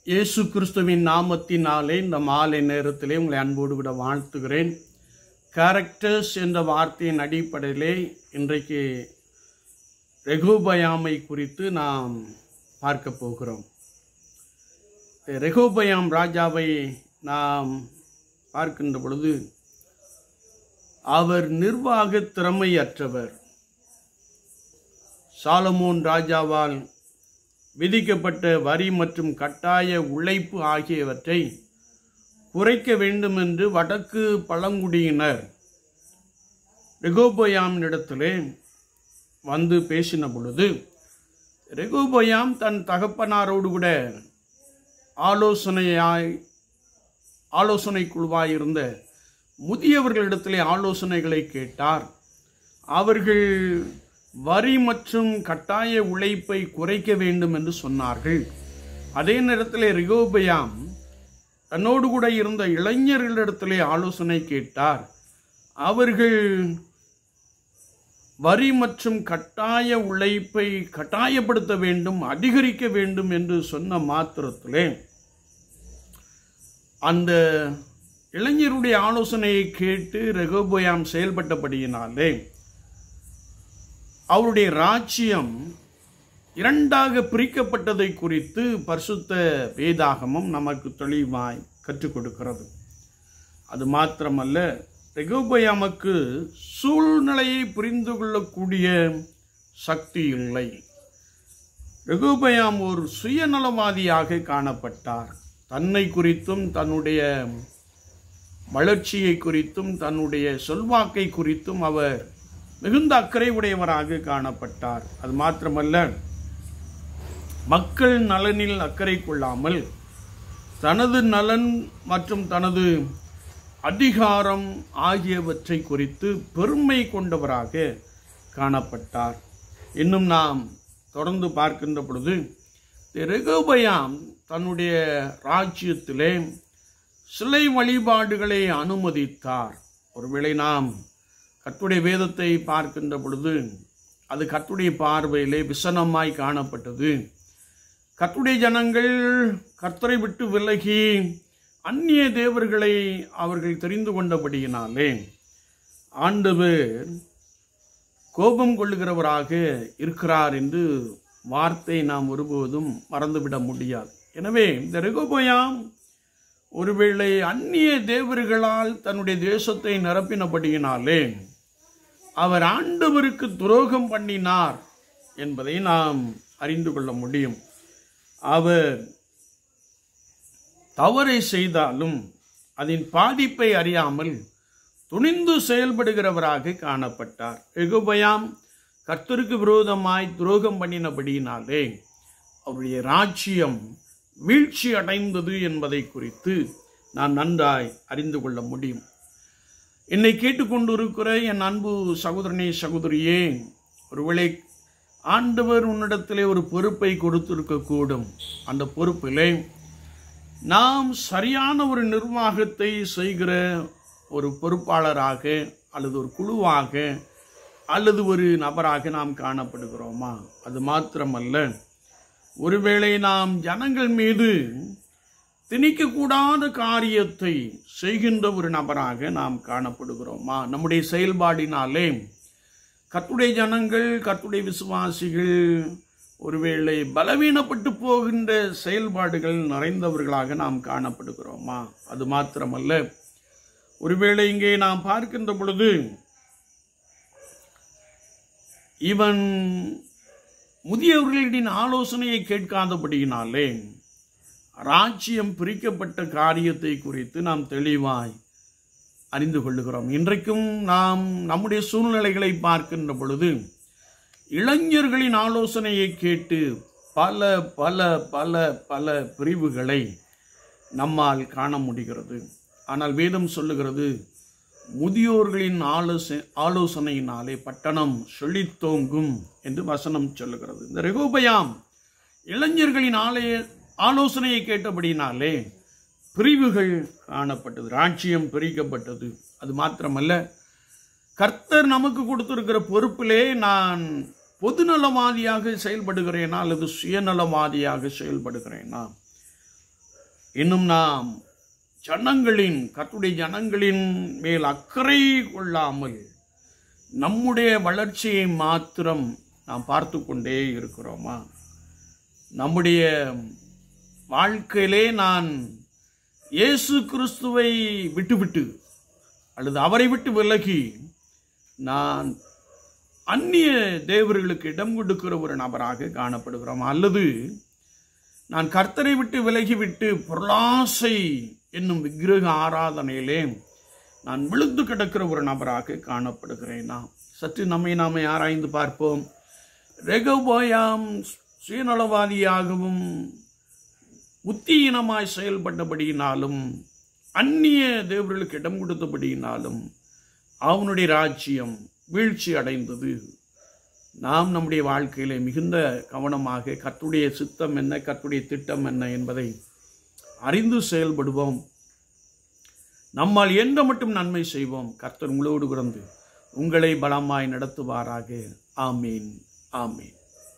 இயேசு கிறிஸ்துவின் நாமத்தினாலே இந்த மாலை நேரத்திலே உங்களை அன்போடு கூட வாழ்த்துகிறேன் கேரக்டர்ஸ் என்ற வார்த்தையின் அடிப்படையிலே இன்றைக்கு ரெகோபயாமை குறித்து நாம் பார்க்க போகிறோம் ரெகோபயாம் ராஜாவை நாம் பார்க்கின்ற பொழுது அவர் நிர்வாக திறமையற்றவர் சாலமோன் ராஜாவால் விதிக்கப்பட்ட வரி மற்றும் கட்டாய உழைப்பு ஆகியவற்றை குறைக்க வேண்டும் என்று வடக்கு பழங்குடியினர் ரெகோபயாமினிடத்திலே வந்து பேசின பொழுது ரெகோபயாம் தன் தகப்பனாரோடு கூட ஆலோசனையாய் ஆலோசனை குழுவாய் இருந்த முதியவர்களிடத்திலே ஆலோசனைகளை கேட்டார் அவர்கள் வரி மற்றும் கட்டாய உழைப்பை குறைக்க வேண்டும் என்று சொன்னார்கள் அதே நேரத்தில் ரிகோபயாம் தன்னோடு கூட இருந்த இளைஞர்களிடத்திலே ஆலோசனை கேட்டார் அவர்கள் வரி மற்றும் கட்டாய உழைப்பை கட்டாயப்படுத்த வேண்டும் அதிகரிக்க வேண்டும் என்று சொன்ன மாத்திரத்திலே அந்த இளைஞருடைய ஆலோசனையை கேட்டு ரெகோபயாம் செயல்பட்டபடியினாலே அவருடைய ராஜ்யம் இரண்டாக பிரிக்கப்பட்டதை குறித்து பரிசுத்த வேதாகமம் நமக்கு தெளிவாய் கற்றுக் கொடுக்கிறது அது மாத்திரமல்ல ரெகோபயாமுக்கு சூழ்நிலையை புரிந்து கொள்ளக்கூடிய சக்தி இல்லை ரெகோபயாம் ஒரு சுயநலவாதியாக காணப்பட்டார் தன்னை குறித்தும் தன்னுடைய வளர்ச்சியை குறித்தும் தன்னுடைய சொல்வாக்கை குறித்தும் அவர் மிகுந்த அக்கறை உடையவராக காணப்பட்டார் அது மாத்திரமல்ல மக்கள் நலனில் அக்கறை கொள்ளாமல் தனது நலன் மற்றும் தனது அதிகாரம் ஆகியவற்றை குறித்து பெருமை கொண்டவராக காணப்பட்டார் இன்னும் நாம் தொடர்ந்து பார்க்கின்ற பொழுது ரெகோபயாம் தன்னுடைய ராஜ்யத்திலே சிலை வழிபாடுகளை அனுமதித்தார் ஒருவேளை நாம் கத்துடைய வேதத்தை பார்க்கின்ற பொழுது அது கத்துடைய பார்வையிலே விசனமாய் காணப்பட்டது கத்துடைய ஜனங்கள் கர்த்தரை விட்டு விலகி அந்நிய தேவர்களை அவர்கள் தெரிந்து கொண்டபடியினாலே ஆண்டவர் கோபம் கொள்ளுகிறவராக இருக்கிறார் என்று வார்த்தை நாம் ஒருபோதும் மறந்துவிட முடியாது எனவே இந்த ரெகோபயாம் ஒருவேளை அந்நிய தேவர்களால் தன்னுடைய தேசத்தை நிரப்பினபடியினாலே அவர் ஆண்டவருக்கு துரோகம் பண்ணினார் என்பதை நாம் அறிந்து கொள்ள முடியும் அவர் தவறை செய்தாலும் அதன் பாதிப்பை அறியாமல் துணிந்து செயல்படுகிறவராக காணப்பட்டார் எகுபயாம் கர்த்தருக்கு விரோதமாய் துரோகம் பண்ணினபடியினாலே அவருடைய ராஜ்யம் வீழ்ச்சி அடைந்தது என்பதை குறித்து நான் நன்றாய் அறிந்து கொள்ள முடியும் என்னை கேட்டுக்கொண்டிருக்கிற என் அன்பு சகோதரனே சகோதரியே ஒருவேளை ஆண்டவர் உன்னிடத்திலே ஒரு பொறுப்பை கொடுத்திருக்கக்கூடும் அந்த பொறுப்பிலே நாம் சரியான ஒரு நிர்வாகத்தை செய்கிற ஒரு பொறுப்பாளராக அல்லது ஒரு குழுவாக அல்லது ஒரு நபராக நாம் காணப்படுகிறோமா அது மாத்திரமல்ல ஒருவேளை நாம் ஜனங்கள் மீது திணிக்கக்கூடாத காரியத்தை செய்கின்ற ஒரு நபராக நாம் காணப்படுகிறோமா நம்முடைய செயல்பாடினாலே கத்துடைய ஜனங்கள் கத்துடைய விசுவாசிகள் ஒருவேளை பலவீனப்பட்டு போகின்ற செயல்பாடுகள் நிறைந்தவர்களாக நாம் காணப்படுகிறோமா அது மாத்திரமல்ல ஒருவேளை இங்கே நாம் பார்க்கின்ற பொழுது இவன் முதியவர்களின் ஆலோசனையை கேட்காதபடியினாலே ராஜ்யம் பிரிக்கப்பட்ட காரியத்தை குறித்து நாம் தெளிவாய் அறிந்து கொள்ளுகிறோம் இன்றைக்கும் நாம் நம்முடைய சூழ்நிலைகளை பார்க்கின்ற பொழுது இளைஞர்களின் ஆலோசனையை கேட்டு பல பல பல பல பிரிவுகளை நம்மால் காண முடிகிறது ஆனால் வேதம் சொல்லுகிறது முதியோர்களின் ஆலோசனை ஆலோசனையினாலே பட்டணம் செழித்தோங்கும் என்று வசனம் சொல்லுகிறது இந்த ரெகோபயாம் இளைஞர்களின் ஆலய ஆலோசனையை கேட்டபடினாலே பிரிவுகள் காணப்பட்டது ராஜ்யம் பிரிக்கப்பட்டது அது மாத்திரமல்ல கர்த்தர் நமக்கு கொடுத்திருக்கிற பொறுப்பிலே நான் பொதுநலவாதியாக செயல்படுகிறேனா அல்லது சுயநலவாதியாக செயல்படுகிறேனா இன்னும் நாம் ஜனங்களின் கத்துடைய ஜனங்களின் மேல் அக்கறை கொள்ளாமல் நம்முடைய வளர்ச்சியை மாத்திரம் நாம் பார்த்து கொண்டே இருக்கிறோமா நம்முடைய வாழ்க்கையிலே நான் இயேசு கிறிஸ்துவை விட்டுவிட்டு அல்லது அவரை விட்டு விலகி நான் அந்நிய தேவர்களுக்கு இடம் கொடுக்கிற ஒரு நபராக காணப்படுகிறோம் அல்லது நான் கர்த்தரை விட்டு விலகிவிட்டு பொருளாசை என்னும் விக்கிரக ஆராதனையிலே நான் விழுந்து கிடக்கிற ஒரு நபராக காணப்படுகிறேனா சற்று நம்மை நாமே ஆராய்ந்து பார்ப்போம் ரெகோபோயாம் சுயநலவாதியாகவும் புத்தியீனமாய் செயல்பட்டபடியினாலும் அந்நிய தேவர்களுக்கு இடம் கொடுத்தபடியினாலும் அவனுடைய ராஜ்யம் வீழ்ச்சி அடைந்தது நாம் நம்முடைய வாழ்க்கையிலே மிகுந்த கவனமாக கர்த்துடைய சித்தம் என்ன கர்த்துடைய திட்டம் என்ன என்பதை அறிந்து செயல்படுவோம் நம்மால் எந்த மட்டும் நன்மை செய்வோம் கர்த்தர் உங்களோடு கிடந்து உங்களை பலமாய் நடத்துவாராக ஆமீன் ஆமீன்